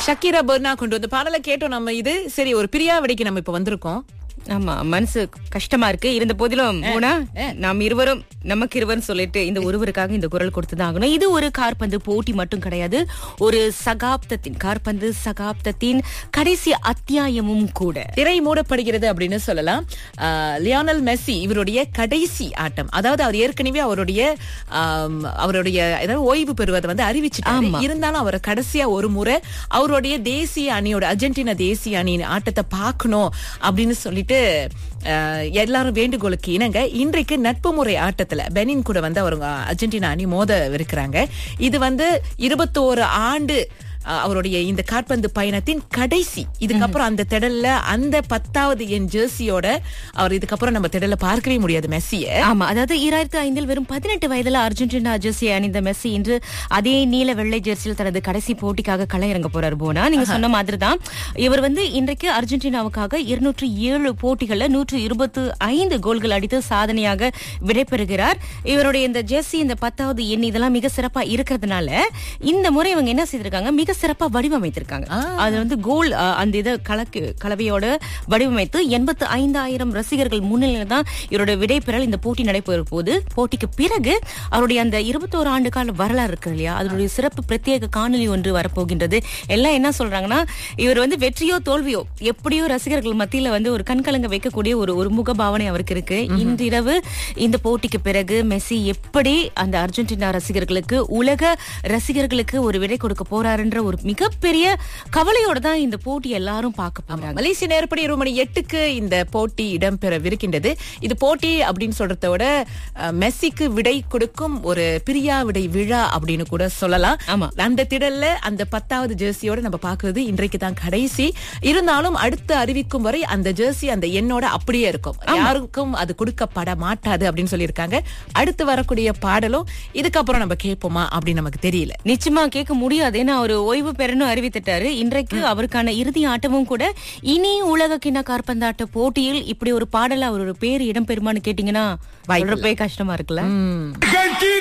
Shakira பர்னா கொண்டு வந்து பாடலை கேட்டோம் நம்ம இது சரி ஒரு பிரியா விடைக்கு நம்ம இப்ப வந்திருக்கோம் ஆமா மனசு கஷ்டமா இருக்கு இருந்த போதிலும் போனா நாம் இருவரும் நமக்கு இருவரும் சொல்லிட்டு இந்த ஒருவருக்காக இந்த குரல் கொடுத்துதான் ஆகணும் இது ஒரு கார்பந்து போட்டி மட்டும் கிடையாது ஒரு சகாப்தத்தின் கார்பந்து சகாப்தத்தின் கடைசி அத்தியாயமும் கூட திரை மூடப்படுகிறது அப்படின்னு சொல்லலாம் ஆஹ், லியோனல் மெஸ்ஸி இவருடைய கடைசி ஆட்டம் அதாவது அவர் ஏற்கனவே அவருடைய ஆம், அவருடைய ஏதாவது ஓய்வு பெறுவதை வந்து அறிவிச்சுட்டாரு இருந்தாலும் அவர் கடைசியா ஒரு முறை அவருடைய தேசிய அணியோட அர்ஜென்டினா தேசிய அணியின் ஆட்டத்தை பார்க்கணும் அப்படின்னு சொல்லிட்டு ஆஹ், எல்லாரும் வேண்டுகோளுக்கு இணங்க இன்றைக்கு நட்பு முறை ஆட்டத்துல பெனின் கூட வந்து அவங்க அர்ஜென்டினா அணி மோத இருக்கிறாங்க இது வந்து இருபத்தோரு ஆண்டு அஹ் அவருடைய இந்த காற்பந்து பயணத்தின் கடைசி இதுக்கப்புறம் அந்த திடல்ல அந்த பத்தாவது என் ஜெர்சியோட அவர் இதுக்கப்புறம் நம்ம திடல்ல பார்க்கவே முடியாது மெஸ்ஸிய ஆமா அதாவது ஈராயிரத்தி ஐந்தில் வெறும் பதினெட்டு வயதுல அர்ஜென்டினா ஜெர்சி அணிந்த மெஸ்ஸி இன்று அதே நீல வெள்ளை ஜெர்சியில் தனது கடைசி போட்டிக்காக கள இறங்க போறாரு போனா நீங்க சொன்ன மாதிரி தான் இவர் வந்து இன்றைக்கு அர்ஜென்டினாவுக்காக இருநூற்று ஏழு போட்டிகள்ல நூற்று இருபத்து ஐந்து கோல்கள் அடித்து சாதனையாக விடைபெறுகிறார் இவருடைய இந்த ஜெர்சி இந்த பத்தாவது எண் இதெல்லாம் மிக சிறப்பா இருக்கிறதுனால இந்த முறை இவங்க என்ன செய்திருக்காங்க மிக சிறப்பா வடிவமைத்திருக்காங்க அது வந்து கோல் அஹ், அந்த இதை கலக்கு கலவையோட வடிவமைத்து எண்பத்து ஐந்தாயிரம் ரசிகர்கள் முன்னிலையில தான் இவருடைய விடைபெறல் இந்த போட்டி நடைபெற போது போட்டிக்கு பிறகு அவருடைய அந்த இருபத்தோரு ஆண்டு கால வரலாறு இருக்கு இல்லையா அதனுடைய சிறப்பு பிரத்யேக காணொலி ஒன்று வரப்போகின்றது எல்லாம் என்ன சொல்றாங்கன்னா இவர் வந்து வெற்றியோ தோல்வியோ எப்படியோ ரசிகர்கள் மத்தியில வந்து ஒரு கண்கலங்க வைக்கக்கூடிய ஒரு ஒரு முக பாவனை அவருக்கு இருக்கு இன்றிரவு இந்த போட்டிக்கு பிறகு மெஸ்ஸி எப்படி அந்த அர்ஜென்டினா ரசிகர்களுக்கு உலக ரசிகர்களுக்கு ஒரு விடை கொடுக்க போறாருன்ற ஒரு மிகப்பெரிய கவலையோட தான் இந்த போட்டி எல்லாரும் பார்க்க போறாங்க மலேசிய நேரப்படி ஒரு மணி எட்டுக்கு இந்த போட்டி இடம்பெறவிருக்கின்றது இது போட்டி அப்படின்னு சொல்றதை விட அஹ், மெஸ்ஸிக்கு விடை கொடுக்கும் ஒரு பிரியா விடை விழா அப்படின்னு கூட சொல்லலாம் ஆமா. அந்த திடல்ல அந்த பத்தாவது ஜெர்சியோட நம்ம பாக்குறது இன்றைக்கு தான் கடைசி இருந்தாலும் அடுத்து அறிவிக்கும் வரை அந்த ஜெர்சி அந்த எண்ணோட அப்படியே இருக்கும் யாருக்கும் அது கொடுக்கப்பட மாட்டாது அப்படின்னு சொல்லியிருக்காங்க அடுத்து வரக்கூடிய பாடலும் இதுக்கப்புறம் நம்ம கேட்போமா அப்படின்னு நமக்கு தெரியல நிச்சயமா கேட்க முடியாது ஏன்னா அவர் ஓய்வு பெறணும் அறிவித்துட்டாரு இன்றைக்கு அவருக்கான இறுதி ஆட்டமும் கூட இனி உலக கிண்ண காற்பந்தாட்ட போட்டியில் இப்படி ஒரு பாடல அவர் ஒரு பேர் இடம்பெறுமான்னு கேட்டீங்கன்னா சொல்றப்பே கஷ்டமா இருக்குல்ல ம். Ganti